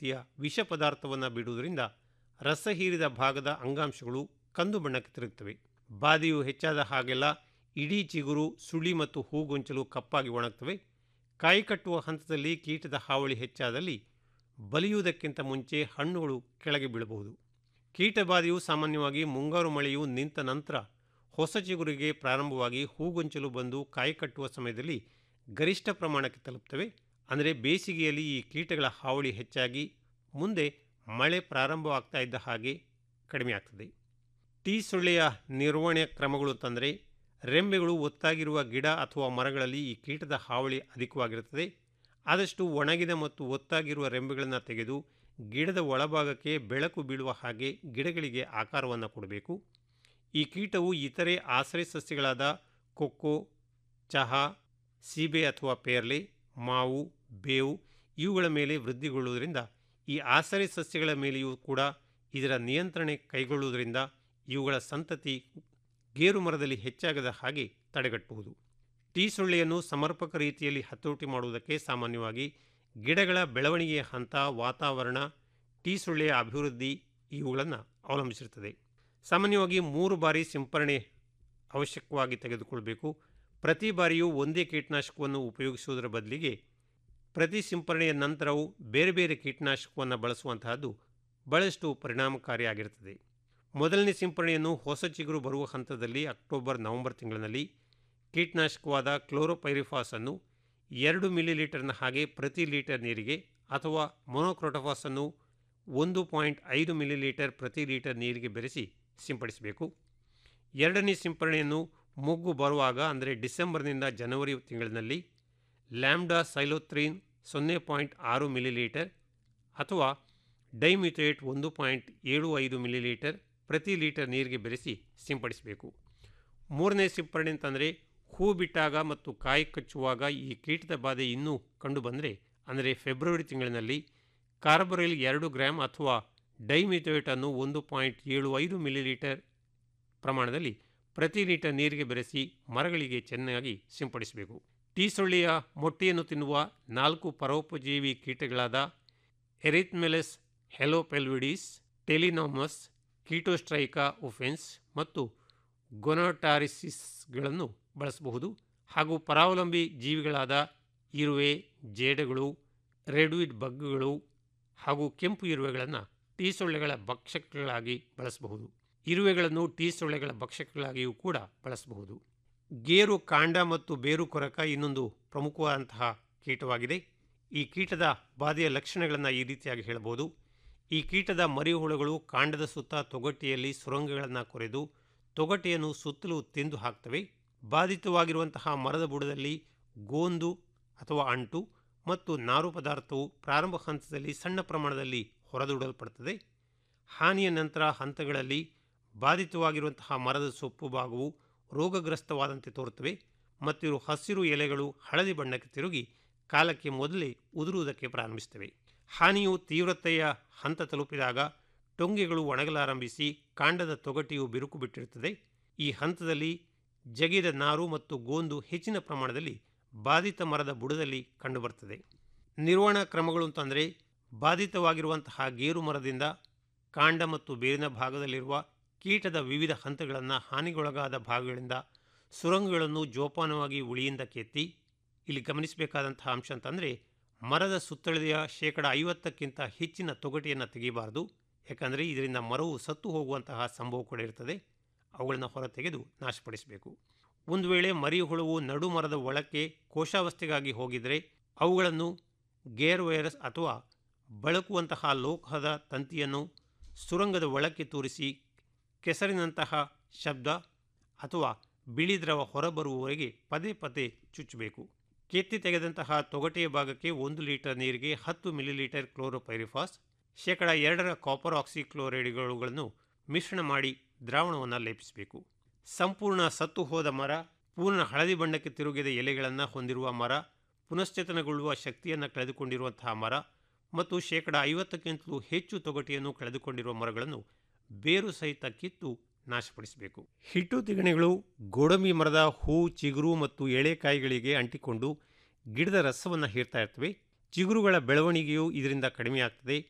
ರೀತಿಯ ವಿಷ ಪದಾರ್ಥವನ್ನು ಬಿಡುವುದರಿಂದ ರಸ ಹೀರಿದ ಭಾಗದ ಅಂಗಾಂಶಗಳು ಕಂದು ಬಣ್ಣಕ್ಕೆ ತಿರುಗುತ್ತವೆ ಬಾಧೆಯು ಹೆಚ್ಚಾದ ಹಾಗೆಲ್ಲ ಇಡೀ ಚಿಗುರು ಸುಳಿ ಮತ್ತು ಹೂಗೊಂಚಲು ಕಪ್ಪಾಗಿ ಒಣಗ್ತವೆ ಕಾಯಿ ಕಟ್ಟುವ ಹಂತದಲ್ಲಿ ಕೀಟದ ಹಾವಳಿ ಹೆಚ್ಚಾದಲ್ಲಿ ಬಲಿಯುವುದಕ್ಕಿಂತ ಮುಂಚೆ ಹಣ್ಣುಗಳು ಕೆಳಗೆ ಬೀಳಬಹುದು ಕೀಟಬಾಧೆಯು ಸಾಮಾನ್ಯವಾಗಿ ಮುಂಗಾರು ಮಳೆಯು ನಿಂತ ನಂತರ ಹೊಸ ಚಿಗುರಿಗೆ ಪ್ರಾರಂಭವಾಗಿ ಹೂಗೊಂಚಲು ಬಂದು ಕಾಯಿ ಕಟ್ಟುವ ಸಮಯದಲ್ಲಿ ಗರಿಷ್ಠ ಪ್ರಮಾಣಕ್ಕೆ ತಲುಪ್ತವೆ ಅಂದರೆ ಬೇಸಿಗೆಯಲ್ಲಿ ಈ ಕೀಟಗಳ ಹಾವಳಿ ಹೆಚ್ಚಾಗಿ ಮುಂದೆ ಮಳೆ ಪ್ರಾರಂಭವಾಗ್ತಾ ಇದ್ದ ಹಾಗೆ ಕಡಿಮೆ ಆಗ್ತದೆ ಟೀ ಸೊಳ್ಳೆಯ ನಿರ್ವಹಣೆಯ ಕ್ರಮಗಳು ಅಂತಂದರೆ ರೆಂಬೆಗಳು ಒತ್ತಾಗಿರುವ ಗಿಡ ಅಥವಾ ಮರಗಳಲ್ಲಿ ಈ ಕೀಟದ ಹಾವಳಿ ಅಧಿಕವಾಗಿರುತ್ತದೆ ಆದಷ್ಟು ಒಣಗಿದ ಮತ್ತು ಒತ್ತಾಗಿರುವ ರೆಂಬೆಗಳನ್ನು ತೆಗೆದು ಗಿಡದ ಒಳಭಾಗಕ್ಕೆ ಬೆಳಕು ಬೀಳುವ ಹಾಗೆ ಗಿಡಗಳಿಗೆ ಆಕಾರವನ್ನು ಕೊಡಬೇಕು ಈ ಕೀಟವು ಇತರೆ ಆಶ್ರಯ ಸಸ್ಯಗಳಾದ ಕೊಕ್ಕೋ ಚಹಾ ಸೀಬೆ ಅಥವಾ ಪೇರ್ಲೆ ಮಾವು ಬೇವು ಇವುಗಳ ಮೇಲೆ ವೃದ್ಧಿಗೊಳ್ಳುವುದರಿಂದ ಈ ಆಶ್ರಯ ಸಸ್ಯಗಳ ಮೇಲೆಯೂ ಕೂಡ ಇದರ ನಿಯಂತ್ರಣೆ ಕೈಗೊಳ್ಳುವುದರಿಂದ ಇವುಗಳ ಸಂತತಿ ಗೇರು ಮರದಲ್ಲಿ ಹೆಚ್ಚಾಗದ ಹಾಗೆ ತಡೆಗಟ್ಟಬಹುದು ಟೀ ಸೊಳ್ಳೆಯನ್ನು ಸಮರ್ಪಕ ರೀತಿಯಲ್ಲಿ ಹತೋಟಿ ಮಾಡುವುದಕ್ಕೆ ಸಾಮಾನ್ಯವಾಗಿ ಗಿಡಗಳ ಬೆಳವಣಿಗೆಯ ಹಂತ ವಾತಾವರಣ ಟೀ ಸೊಳ್ಳೆಯ ಅಭಿವೃದ್ಧಿ ಇವುಗಳನ್ನು ಅವಲಂಬಿಸಿರುತ್ತದೆ ಸಾಮಾನ್ಯವಾಗಿ ಮೂರು ಬಾರಿ ಸಿಂಪರಣೆ ಅವಶ್ಯಕವಾಗಿ ತೆಗೆದುಕೊಳ್ಬೇಕು ಪ್ರತಿ ಬಾರಿಯೂ ಒಂದೇ ಕೀಟನಾಶಕವನ್ನು ಉಪಯೋಗಿಸುವುದರ ಬದಲಿಗೆ ಪ್ರತಿ ಸಿಂಪರಣೆಯ ನಂತರವೂ ಬೇರೆ ಬೇರೆ ಕೀಟನಾಶಕವನ್ನು ಬಳಸುವಂತಹದ್ದು ಬಹಳಷ್ಟು ಪರಿಣಾಮಕಾರಿಯಾಗಿರುತ್ತದೆ ಮೊದಲನೇ ಸಿಂಪರಣೆಯನ್ನು ಹೊಸ ಚಿಗುರು ಬರುವ ಹಂತದಲ್ಲಿ ಅಕ್ಟೋಬರ್ ನವೆಂಬರ್ ತಿಂಗಳಿನಲ್ಲಿ ಕೀಟನಾಶಕವಾದ ಕ್ಲೋರೋಪೈರಿಫಾಸನ್ನು ಎರಡು ಮಿಲಿ ಲೀಟರ್ನ ಹಾಗೆ ಪ್ರತಿ ಲೀಟರ್ ನೀರಿಗೆ ಅಥವಾ ಮೊನೋಕ್ರೋಟೋಫಾಸನ್ನು ಒಂದು ಪಾಯಿಂಟ್ ಐದು ಮಿಲಿ ಲೀಟರ್ ಪ್ರತಿ ಲೀಟರ್ ನೀರಿಗೆ ಬೆರೆಸಿ ಸಿಂಪಡಿಸಬೇಕು ಎರಡನೇ ಸಿಂಪರಣೆಯನ್ನು ಮೊಗ್ಗು ಬರುವಾಗ ಅಂದರೆ ಡಿಸೆಂಬರ್ನಿಂದ ಜನವರಿ ತಿಂಗಳಿನಲ್ಲಿ ಲ್ಯಾಂಬ್ಡಾ ಸೈಲೋತ್ರೀನ್ ಸೊನ್ನೆ ಪಾಯಿಂಟ್ ಆರು ಮಿಲಿ ಲೀಟರ್ ಅಥವಾ ಡೈಮ್ಯುಥೇಟ್ ಒಂದು ಪಾಯಿಂಟ್ ಏಳು ಐದು ಮಿಲಿ ಲೀಟರ್ ಪ್ರತಿ ಲೀಟರ್ ನೀರಿಗೆ ಬೆರೆಸಿ ಸಿಂಪಡಿಸಬೇಕು ಮೂರನೇ ಸಿಂಪರಣೆ ಅಂತಂದರೆ ಹೂ ಬಿಟ್ಟಾಗ ಮತ್ತು ಕಾಯಿ ಕಚ್ಚುವಾಗ ಈ ಕೀಟದ ಬಾಧೆ ಇನ್ನೂ ಕಂಡುಬಂದರೆ ಅಂದರೆ ಫೆಬ್ರವರಿ ತಿಂಗಳಿನಲ್ಲಿ ಕಾರ್ಬೊರಿಲ್ ಎರಡು ಗ್ರಾಮ್ ಅಥವಾ ಡೈಮಿಥೋಯೇಟನ್ನು ಒಂದು ಪಾಯಿಂಟ್ ಏಳು ಐದು ಮಿಲಿ ಲೀಟರ್ ಪ್ರಮಾಣದಲ್ಲಿ ಪ್ರತಿ ಲೀಟರ್ ನೀರಿಗೆ ಬೆರೆಸಿ ಮರಗಳಿಗೆ ಚೆನ್ನಾಗಿ ಸಿಂಪಡಿಸಬೇಕು ಟೀ ಸೊಳ್ಳೆಯ ಮೊಟ್ಟೆಯನ್ನು ತಿನ್ನುವ ನಾಲ್ಕು ಪರೋಪಜೀವಿ ಕೀಟಗಳಾದ ಎರಿಥ್ಮೆಲೆಸ್ ಹೆಲೋಪೆಲ್ವಿಡಿಸ್ ಟೆಲಿನೋಮಸ್ ಕೀಟೋಸ್ಟ್ರೈಕಾ ಒಫೆನ್ಸ್ ಮತ್ತು ಗೊನೋಟಾರಿಸಿಸ್ಗಳನ್ನು ಬಳಸಬಹುದು ಹಾಗೂ ಪರಾವಲಂಬಿ ಜೀವಿಗಳಾದ ಇರುವೆ ಜೇಡಗಳು ರೆಡ್ವಿಡ್ ಬಗ್ಗಳು ಹಾಗೂ ಕೆಂಪು ಇರುವೆಗಳನ್ನು ಟೀ ಸೊಳ್ಳೆಗಳ ಭಕ್ಷಕಗಳಾಗಿ ಬಳಸಬಹುದು ಇರುವೆಗಳನ್ನು ಟೀ ಸೊಳ್ಳೆಗಳ ಭಕ್ಷಕಗಳಾಗಿಯೂ ಕೂಡ ಬಳಸಬಹುದು ಗೇರು ಕಾಂಡ ಮತ್ತು ಬೇರು ಕೊರಕ ಇನ್ನೊಂದು ಪ್ರಮುಖವಾದಂತಹ ಕೀಟವಾಗಿದೆ ಈ ಕೀಟದ ಬಾಧೆಯ ಲಕ್ಷಣಗಳನ್ನು ಈ ರೀತಿಯಾಗಿ ಹೇಳಬಹುದು ಈ ಕೀಟದ ಮರಿಹುಳುಗಳು ಕಾಂಡದ ಸುತ್ತ ತೊಗಟೆಯಲ್ಲಿ ಸುರಂಗಗಳನ್ನು ಕೊರೆದು ತೊಗಟೆಯನ್ನು ಸುತ್ತಲೂ ತಿಂದು ಹಾಕ್ತವೆ ಬಾಧಿತವಾಗಿರುವಂತಹ ಮರದ ಬುಡದಲ್ಲಿ ಗೋಂದು ಅಥವಾ ಅಂಟು ಮತ್ತು ನಾರು ಪದಾರ್ಥವು ಪ್ರಾರಂಭ ಹಂತದಲ್ಲಿ ಸಣ್ಣ ಪ್ರಮಾಣದಲ್ಲಿ ಹೊರದೂಡಲ್ಪಡುತ್ತದೆ ಹಾನಿಯ ನಂತರ ಹಂತಗಳಲ್ಲಿ ಬಾಧಿತವಾಗಿರುವಂತಹ ಮರದ ಸೊಪ್ಪು ಭಾಗವು ರೋಗಗ್ರಸ್ತವಾದಂತೆ ತೋರುತ್ತವೆ ಮತ್ತು ಇವು ಹಸಿರು ಎಲೆಗಳು ಹಳದಿ ಬಣ್ಣಕ್ಕೆ ತಿರುಗಿ ಕಾಲಕ್ಕೆ ಮೊದಲೇ ಉದುರುವುದಕ್ಕೆ ಪ್ರಾರಂಭಿಸುತ್ತವೆ ಹಾನಿಯು ತೀವ್ರತೆಯ ಹಂತ ತಲುಪಿದಾಗ ಟೊಂಗೆಗಳು ಒಣಗಲಾರಂಭಿಸಿ ಕಾಂಡದ ತೊಗಟೆಯು ಬಿರುಕು ಬಿಟ್ಟಿರುತ್ತದೆ ಈ ಹಂತದಲ್ಲಿ ಜಗಿದ ನಾರು ಮತ್ತು ಗೋಂದು ಹೆಚ್ಚಿನ ಪ್ರಮಾಣದಲ್ಲಿ ಬಾಧಿತ ಮರದ ಬುಡದಲ್ಲಿ ಕಂಡುಬರ್ತದೆ ನಿರ್ವಹಣಾ ಕ್ರಮಗಳು ಅಂತಂದರೆ ಬಾಧಿತವಾಗಿರುವಂತಹ ಗೇರು ಮರದಿಂದ ಕಾಂಡ ಮತ್ತು ಬೇರಿನ ಭಾಗದಲ್ಲಿರುವ ಕೀಟದ ವಿವಿಧ ಹಂತಗಳನ್ನು ಹಾನಿಗೊಳಗಾದ ಭಾಗಗಳಿಂದ ಸುರಂಗಗಳನ್ನು ಜೋಪಾನವಾಗಿ ಉಳಿಯಿಂದ ಕೆತ್ತಿ ಇಲ್ಲಿ ಗಮನಿಸಬೇಕಾದಂತಹ ಅಂಶ ಅಂತಂದರೆ ಮರದ ಸುತ್ತಳತೆಯ ಶೇಕಡ ಐವತ್ತಕ್ಕಿಂತ ಹೆಚ್ಚಿನ ತೊಗಟೆಯನ್ನು ತೆಗೆಯಬಾರದು ಯಾಕಂದರೆ ಇದರಿಂದ ಮರವು ಸತ್ತು ಹೋಗುವಂತಹ ಸಂಭವ ಕೂಡ ಇರ್ತದೆ ಅವುಗಳನ್ನು ಹೊರತೆಗೆದು ನಾಶಪಡಿಸಬೇಕು ಒಂದು ವೇಳೆ ಮರಿ ಹುಳುವು ನಡು ಮರದ ಒಳಕ್ಕೆ ಕೋಶಾವಸ್ಥೆಗಾಗಿ ಹೋಗಿದರೆ ಅವುಗಳನ್ನು ಗೇರ್ ವೈರಸ್ ಅಥವಾ ಬಳಕುವಂತಹ ಲೋಹದ ತಂತಿಯನ್ನು ಸುರಂಗದ ಒಳಕ್ಕೆ ತೂರಿಸಿ ಕೆಸರಿನಂತಹ ಶಬ್ದ ಅಥವಾ ಬಿಳಿ ದ್ರವ ಹೊರಬರುವವರೆಗೆ ಪದೇ ಪದೇ ಚುಚ್ಚಬೇಕು ಕೆತ್ತಿ ತೆಗೆದಂತಹ ತೊಗಟೆಯ ಭಾಗಕ್ಕೆ ಒಂದು ಲೀಟರ್ ನೀರಿಗೆ ಹತ್ತು ಮಿಲಿಲೀಟರ್ ಕ್ಲೋರೋಪೈರಿಫಾಸ್ ಶೇಕಡ ಎರಡರ ಕಾಪರ್ ಆಕ್ಸಿಕ್ಲೋರೈಡ್ಗಳನ್ನು ಮಿಶ್ರಣ ಮಾಡಿ ದ್ರಾವಣವನ್ನು ಲೇಪಿಸಬೇಕು ಸಂಪೂರ್ಣ ಸತ್ತು ಹೋದ ಮರ ಪೂರ್ಣ ಹಳದಿ ಬಣ್ಣಕ್ಕೆ ತಿರುಗಿದ ಎಲೆಗಳನ್ನು ಹೊಂದಿರುವ ಮರ ಪುನಶ್ಚೇತನಗೊಳ್ಳುವ ಶಕ್ತಿಯನ್ನು ಕಳೆದುಕೊಂಡಿರುವಂತಹ ಮರ ಮತ್ತು ಶೇಕಡ ಐವತ್ತಕ್ಕಿಂತಲೂ ಹೆಚ್ಚು ತೊಗಟೆಯನ್ನು ಕಳೆದುಕೊಂಡಿರುವ ಮರಗಳನ್ನು ಬೇರು ಸಹಿತ ಕಿತ್ತು ನಾಶಪಡಿಸಬೇಕು ಹಿಟ್ಟು ತಿಗಣೆಗಳು ಗೋಡಂಬಿ ಮರದ ಹೂ ಚಿಗುರು ಮತ್ತು ಎಳೆಕಾಯಿಗಳಿಗೆ ಅಂಟಿಕೊಂಡು ಗಿಡದ ರಸವನ್ನು ಹೀರ್ತಾ ಇರ್ತವೆ ಚಿಗುರುಗಳ ಬೆಳವಣಿಗೆಯು ಇದರಿಂದ ಕಡಿಮೆಯಾಗ್ತದೆ